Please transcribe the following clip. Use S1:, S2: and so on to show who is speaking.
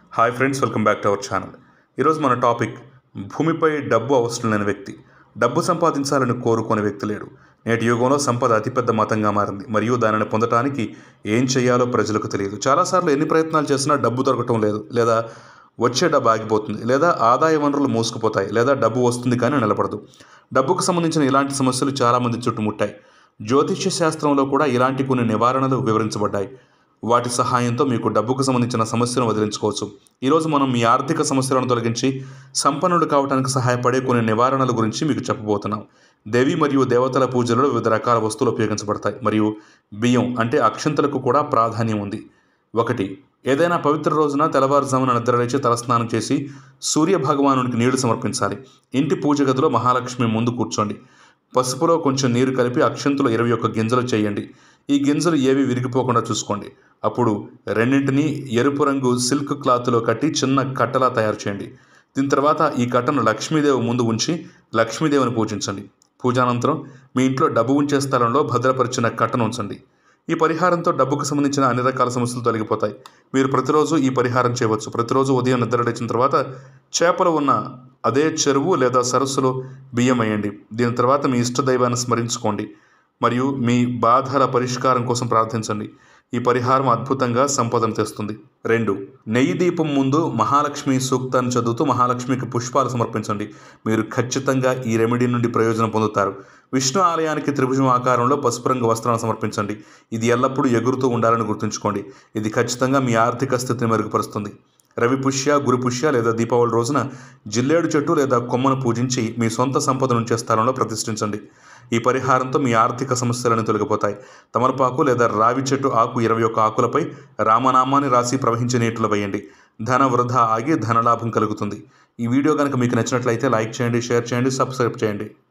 S1: hi friends welcome back to our channel ఈరోజు మన topic భూమిపై డబ్బు అవసరం లేని వ్యక్తి డబ్బు సంపాదించాలని కోరుకునే వ్యక్తి లేడు నేటి యుగంలో సంపద అతిపెద్ద మతంగా మారింది మరియు దానిని పొందడానికి ఏం చేయాలో ప్రజలకు తెలియదు చాలాసార్లు ఎన్ని ప్రయత్నాలు చేసినా డబ్బు దొరకటం లేదు లేదా వచ్చే డబ్బు ఆగిపోతుంది లేదా ఆదాయ వనరులు మూసుకుపోతాయి లేదా డబ్బు వస్తుంది కానీ నిలబడదు డబ్బుకు సంబంధించిన ఇలాంటి సమస్యలు చాలామంది చుట్టుముట్టాయి జ్యోతిష్య శాస్త్రంలో కూడా ఇలాంటి కొన్ని నివారణలు వివరించబడ్డాయి వాటి సహాయంతో మీకు డబ్బుకు సంబంధించిన సమస్యలను వదిలించుకోవచ్చు ఈరోజు మనం మీ ఆర్థిక సమస్యలను తొలగించి సంపన్నుడు కావడానికి సహాయపడే కొన్ని నివారణల గురించి మీకు చెప్పబోతున్నాం దేవి మరియు దేవతల పూజలలో వివిధ రకాల వస్తువులు ఉపయోగించబడతాయి మరియు బియ్యం అంటే అక్షంతలకు కూడా ప్రాధాన్యం ఉంది ఒకటి ఏదైనా పవిత్ర రోజున తెల్లవారుజామున నిద్రలేచి తలస్నానం చేసి సూర్య భగవానునికి నీళ్లు సమర్పించాలి ఇంటి పూజ గదిలో మహాలక్ష్మి ముందు కూర్చోండి పసుపులో కొంచెం నీరు కలిపి అక్షంతులు ఇరవై ఒక్క గింజలు చేయండి ఈ గింజలు ఏవి విరిగిపోకుండా చూసుకోండి అప్పుడు రెండింటిని ఎరుపు రంగు సిల్క్ క్లాత్లో కట్టి చిన్న కట్టలా తయారు చేయండి దీని తర్వాత ఈ కట్టను లక్ష్మీదేవి ముందు ఉంచి లక్ష్మీదేవిని పూజించండి పూజానంతరం మీ ఇంట్లో డబ్బు ఉంచే స్థలంలో భద్రపరిచిన కట్టను ఉంచండి ఈ పరిహారంతో డబ్బుకు సంబంధించిన అన్ని రకాల సమస్యలు తొలగిపోతాయి మీరు ప్రతిరోజు ఈ పరిహారం చేయవచ్చు ప్రతిరోజు ఉదయం నిద్ర లేచిన తర్వాత చేపలు ఉన్న అదే చెరువు లేదా సరస్సులో బియ్యం వేయండి దీని తర్వాత మీ ఇష్ట దైవాన్ని స్మరించుకోండి మరియు మీ బాధల పరిష్కారం కోసం ప్రార్థించండి ఈ పరిహారం అద్భుతంగా సంపదను తెస్తుంది రెండు నెయ్యి దీపం ముందు మహాలక్ష్మి సూక్తాన్ని చదువుతూ మహాలక్ష్మికి పుష్పాలు సమర్పించండి మీరు ఖచ్చితంగా ఈ రెమెడీ నుండి ప్రయోజనం పొందుతారు విష్ణు ఆలయానికి త్రిభుజం ఆకారంలో పసుపు రంగు వస్త్రాలను సమర్పించండి ఇది ఎల్లప్పుడూ ఎగురుతూ ఉండాలని గుర్తుంచుకోండి ఇది ఖచ్చితంగా మీ ఆర్థిక స్థితిని మెరుగుపరుస్తుంది రవి పుష్య గురు పుష్య లేదా దీపావళి రోజున జిల్లేడు చెట్టు లేదా కొమ్మను పూజించి మీ సొంత సంపద నుంచే స్థలంలో ప్రతిష్ఠించండి ఈ పరిహారంతో మీ ఆర్థిక సమస్యలను తొలగిపోతాయి తమలపాకు లేదా రావి చెట్టు ఆకు ఇరవై ఒక్క ఆకులపై రామనామాన్ని రాసి ప్రవహించే నీటిలో వేయండి ధన వృధా ఆగి ధనలాభం కలుగుతుంది ఈ వీడియో కనుక మీకు నచ్చినట్లయితే లైక్ చేయండి షేర్ చేయండి సబ్స్క్రైబ్ చేయండి